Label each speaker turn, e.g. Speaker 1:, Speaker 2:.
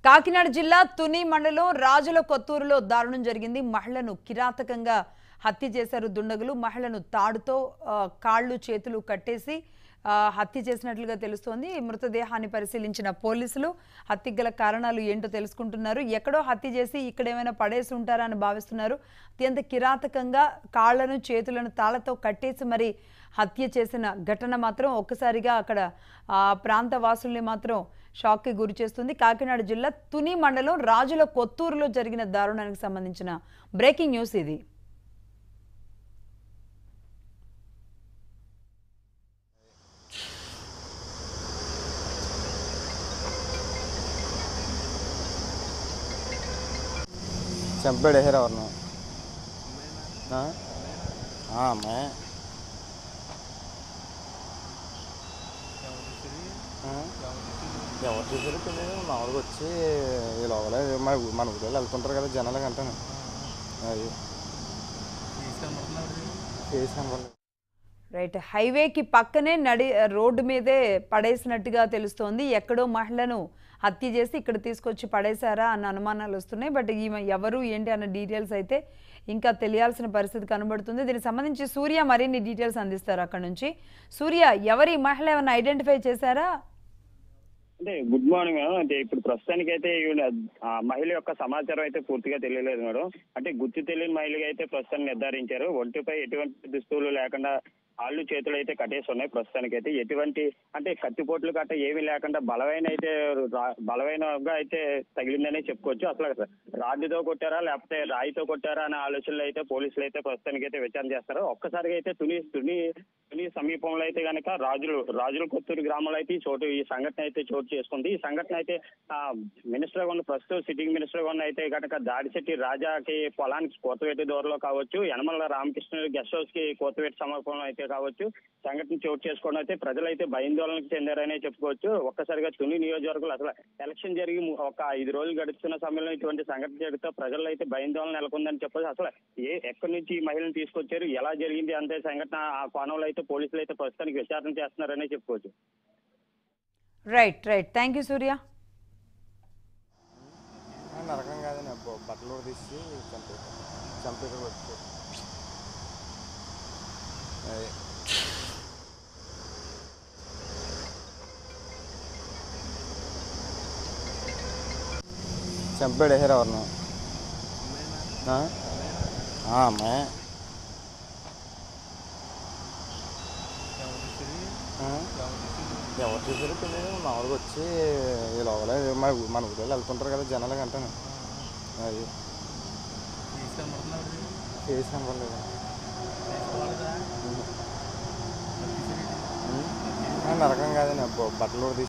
Speaker 1: కాకినాడ జిల్లా తుని మండలం రాజుల కొత్తూరులో దారుణం జరిగింది మహిళను కిరాతకంగా హత్య చేశారు దుండగులు మహిళను తాడుతో ఆ, కాళ్ళు చేతులు కట్టేసి ఆ, హత్య చేసినట్లుగా తెలుస్తోంది ఈ మృతదేహాన్ని పరిశీలించిన పోలీసులు హత్యకు గల కారణాలు ఏంటో తెలుసుకుంటున్నారు ఎక్కడో హత్య చేసి ఇక్కడ ఏమైనా పడేసి ఉంటారా అని భావిస్తున్నారు అత్యంత కిరాతకంగా కాళ్లను చేతులను తాళతో కట్టేసి మరి హత్య చేసిన ఘటన మాత్రం ఒక్కసారిగా అక్కడ ఆ ప్రాంత వాసుల్ని మాత్రం షాక్కి గురి చేస్తుంది కాకినాడ జిల్లా తుని మండలం రాజుల కొత్తూరులో జరిగిన దారుణానికి సంబంధించిన బ్రేకింగ్ న్యూస్ ఇది
Speaker 2: చంపాడు వేసారు ఎవరిని ఆ? ఆ, అమ్మాయి ఆ? ఎవరు చూసారో తెలియదు మామూలుగా వచ్చి ఈ లోపల మన ఊ- మన ఊళ్ళో వెళ్తుంటారు కదా జనాలు అంటాను అది ఫేస్ కనపడలేదు
Speaker 1: రైట్ హైవేకి పక్కనే నడి రోడ్డు మీదే పడేసినట్టుగా తెలుస్తోంది ఎక్కడో మహిళను హత్య చేసి ఇక్కడ తీసుకొచ్చి పడేశారా అన్న అనుమానాలు వస్తున్నాయి బట్ ఈమె ఎవరు ఏంటి అన్న డీటెయిల్స్ అయితే ఇంకా తెలియాల్సిన పరిస్థితి కనబడుతుంది దీనికి సంబంధించి సూర్య మరిన్ని డీటెయిల్స్ అందిస్తారు అక్కడ నుంచి సూర్య ఎవరి మహిళ ఏమైనా ఐడెంటిఫై చేశారా
Speaker 3: అంటే గుడ్ మార్నింగ్ మేడం అంటే ఇప్పుడు ప్రస్తుతానికి అయితే ఈవిడ ఆ మహిళ యొక్క సమాచారం అయితే పూర్తిగా తెలియలేదు మేడం అంటే గుర్తు తెలియని మహిళగా అయితే ప్రస్తుతానికి నిర్ధారించారు ఒంటిపై ఎటువంటి దుస్తువులు లేకుండా కాళ్ళు చేతులు అయితే కట్టేసి ఉన్నాయి ప్రస్తుతానికి అయితే ఎటువంటి అంటే కత్తిపోట్లు గట్ట ఏమీ లేకుండా బలమైన అయితే రా- బలమైనగా అయితే తగిలిందనే చెప్పుకోవచ్చు అసలు రాడ్డుతో కొట్టారా లేకపోతే రాయితో కొట్టారా అనే ఆలోచనలు అయితే పోలీసులు అయితే ప్రస్తుతానికి అయితే విచారణ చేస్తారు ఒక్కసారిగా అయితే తుని తుని తుని సమీపంలో అయితే గనక రాజులు రాజుల కొత్తూరు గ్రామంలో అయితే ఈ చోటు ఈ సంఘటన అయితే చోటు చేసుకుంది ఈ సంఘటన అయితే ఆ, మినిస్టర్ గా ఉన్న ప్రస్తుతం సిట్టింగ్ మినిస్టర్ గా ఉన్న అయితే గనక దాడిశెట్టి రాజాకి పొలానికి కోతవేటి దూరంలో కావచ్చు యనమల రామకృష్ణ గెస్ట్ హౌస్ కి కోతవేటి సమర్పణలో అయితే కావచ్చు సంఘటన చోటు చేసుకోవడం అయితే ప్రజలైతే భయాందోళనకు చెందారనే చెప్పుకోవచ్చు ఒక్కసారిగా తుని నియోజకవర్గంలో అసలు ఎలక్షన్ జరిగి ము- ఒక ఐదు రోజులు గడుస్తున్న సమయంలో ఇటువంటి సంఘటన జరిగితే ప్రజల్లో అయితే భయాందోళన నెలకొందని చెప్పొచ్చు అసలు ఏ ఎక్కడి నుంచి ఈ మహిళను తీసుకొచ్చారు ఎలా జరిగింది అంతే సంఘటన ఆ కోణంలో అయితే పోలీసులు అయితే ప్రస్తుతానికి విచారణ చేస్తున్నారనే చెప్పుకోవచ్చు
Speaker 1: right right thank you Surya
Speaker 2: ఆ, నరకం కాదని అబ్బో బట్టలు కూడా తీసి చంపే చంపి ఇక్కడ వచ్చి అది చంపాడు వేసారు ఎవరిని ఆ? ఆ, అమ్మాయి ఆ? ఎవరు చూసారో తెలియదు మామూలుగా వచ్చి ఈ లోపల మన ఊ- మన ఊళ్ళో వెళ్తుంటారు కదా జనాలు అంటాను అది ఫేస్ కనపడలేదు ఉహు. ఉమ్. ఆ, నరకం కాదని అబ్బో బట్టలు కూడా తీసి